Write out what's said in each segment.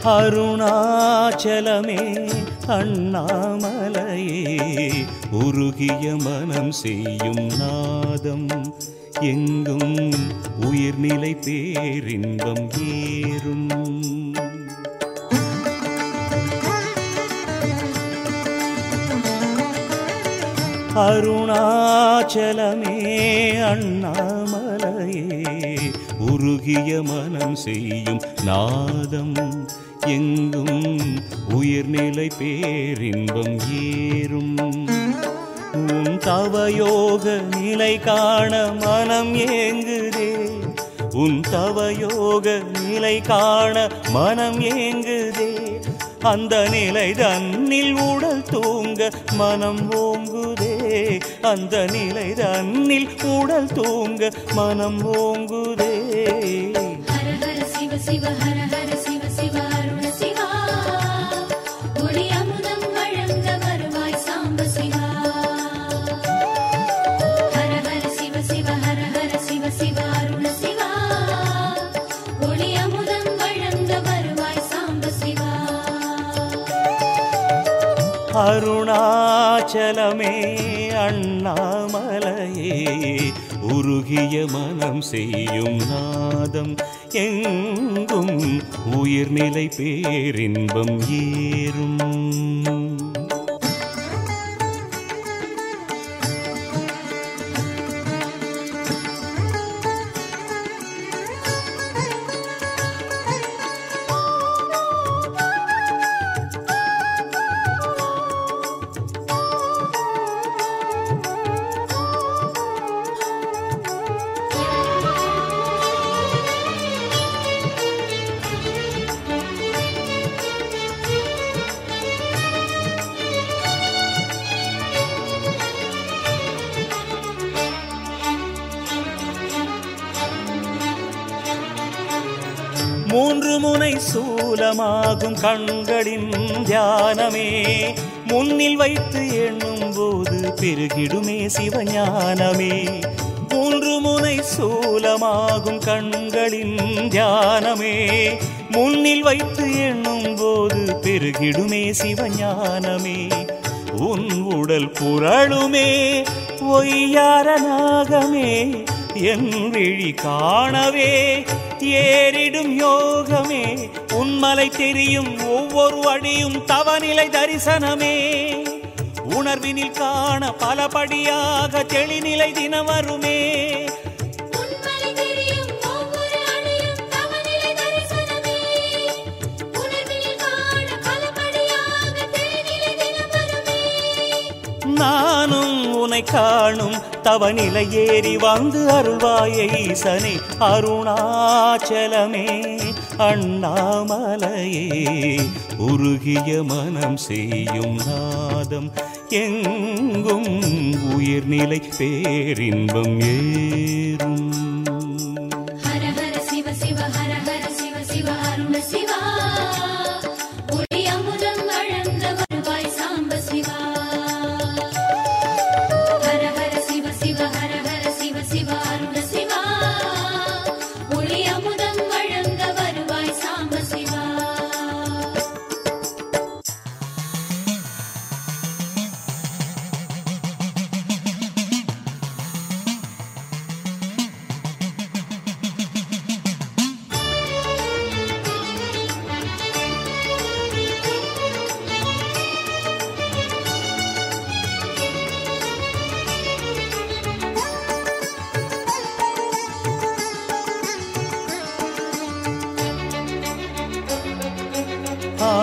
அருணாச்சலமே அண்ணாமலையே உருகிய மனம் செய்யும் நாதம் எங்கும் உயிர்நிலை பேரின்பம் ஏறும் அருணாச்சலமே அண்ணாமலையே உருகிய மனம் செய்யும் நாதம் எங்கும் உயிர்நிலை பேரின்பம் ஏறும் உன் தவயோக நிலை காண மனம் ஏங்குதே உன் தவயோக நிலை காண மனம் ஏங்குதே அந்த நிலை தன்னில் உடல் தூங்க மனம் ஓங்குதே அந்த நிலை தன்னில் உடல் தூங்க மனம் ஓங்குதே ஹர ஹர சிவ சிவ ஹர ஹர சிவ சிவ அருண சிவா ஒளி அமுதம் வழங்க வருவாய் சாம்ப சிவா ஹர ஹர சிவ சிவ ஹர ஹர சிவ சிவ அருண சிவா ஒளி அமுதம் வழங்க வருவாய் சாம்ப சிவா அருணாச்சலமே அண்ணாமலையே உருகிய மனம் செய்யும் நாதம் எங்கும் உயிர்நிலை பேரின்பம் ஏறும் மூன்று முனை சூலமாகும் கண்களின் தியானமே முன்னில் வைத்து எண்ணும் போது பெருகிடுமே சிவஞானமே மூன்று முனை சூலமாகும் கண்களின் தியானமே முன்னில் வைத்து எண்ணும் போது பெருகிடுமே சிவஞானமே உன் உடல் புரளுமே ஒய்யார நாகமே என் விழி காணவே ஏறிடும் யோகமே உன்மலை தெரியும் ஒவ்வொரு அடியும் தவநிலை தரிசனமே உணர்வினில் காண பலபடியாக தெளிநிலை தினம் வருமே உன்மலை தெரியும் ஒவ்வொரு அடியும் தவநிலை தரிசனமே உணர்வினில் காண பலபடியாக தெளிநிலை தினம் வருமே நானும் உனை காணும் தவநிலை ஏறி வந்து அருள்வாயை ஈசனே அருணாச்சலமே அண்ணாமலையே உருகிய மனம் செய்யும் நாதம் எங்கும் உயிர்நிலை பேரின்பம் ஏறும் ஹர ஹர சிவ சிவ ஹர ஹர சிவ சிவ அருண சிவா ஒளி அமுதம் வழங்க வருவாய் சாம்ப சிவா ஹர ஹர சிவ சிவ ஹர ஹர சிவ சிவ அருண சிவா ஒளி அமுதம் வழங்க வருவாய் சாம்ப சிவா ஆ,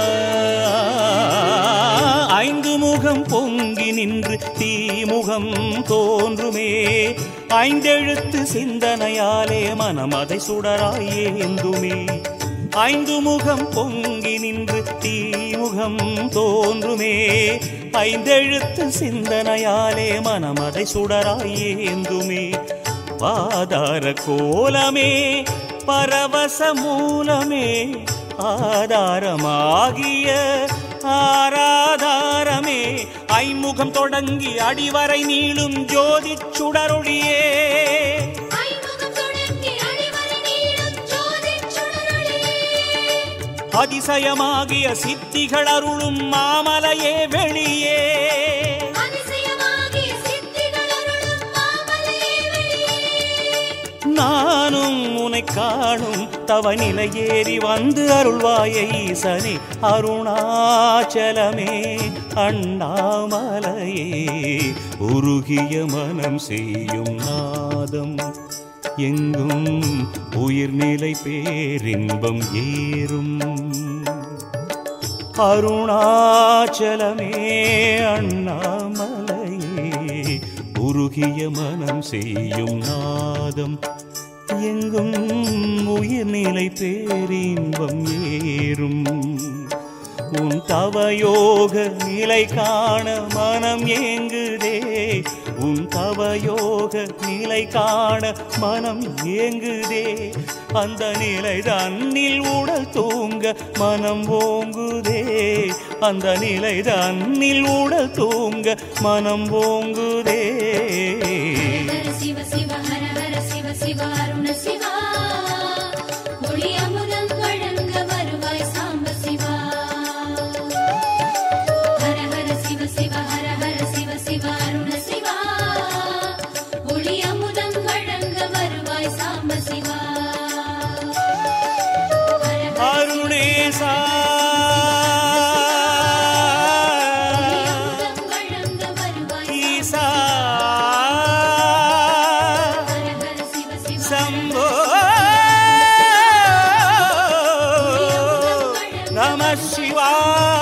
ஐந்து முகம் பொங்கி நின்று தீமுகம் தோன்றுமே ஐந்தெழுத்து சிந்தனையாலே மனம் அதை சுடராய் ஏந்துமே ஐந்து முகம் பொங்கி நின்று தீமுகம் தோன்றுமே ஐந்தெழுத்து சிந்தனையாலே மனம் அதை சுடராய் ஏந்துமே பாதார கோலமே பரவச மூலமே ஆதாரமாகிய ஆராதாரமே ஐமுகம் தொடங்கி அடிவரை நீளும் ஜோதி சுடரொளியே ஐமுகம் தொடங்கி அடிவரை நீளும் ஜோதிச் சுடரொளியே அதிசயமாகிய சித்திகள் அருளும் மாமலையே வெளியே அதிசயமாகிய சித்திகள் அருளும் மாமலையே வெளியே. நானும் உனை காணும் தவ நிலையேறி வந்து அருள்வாய ஈசனே அருணாச்சலமே அண்ணாமலையே உருகிய மனம் செய்யும் நாதம் எங்கும் உயிர்நிலை பேரின்பம் ஏறும் அருணாச்சலமே அண்ணாமலையே உருகிய மனம் செய்யும் நாதம் எங்கும் உயிர்நிலை பேரின்பம் ஏறும் உன் தவயோக நிலை காண மனம் ஏங்குதே உன் தவயோக நிலை காண மனம் ஏங்குதே அந்த நிலை தன்னில் உடல் தூங்க மனம் ஓங்குதே அந்த நிலை தன்னில் உடல் தூங்க மனம் ஓங்குதே ஹர சிவ சிவ ஹர ஹர சிவ சிவ அருண சிவா ஒளி அமுதம் வழங்க வருவாய் சாம்ப சிவா ஹர ஹர சிவ சிவ ஹர ஹர சிவ சிவ அருண சிவா ஒளி அமுதம் வழங்க வருவாய் சாம்ப சிவா ஹர ஹர அருணேசா ஒளி அமுதம் வழங்க வருவாய் ஈசா ஹர ஹர சிவ சிவ சம்போ நம சிவாய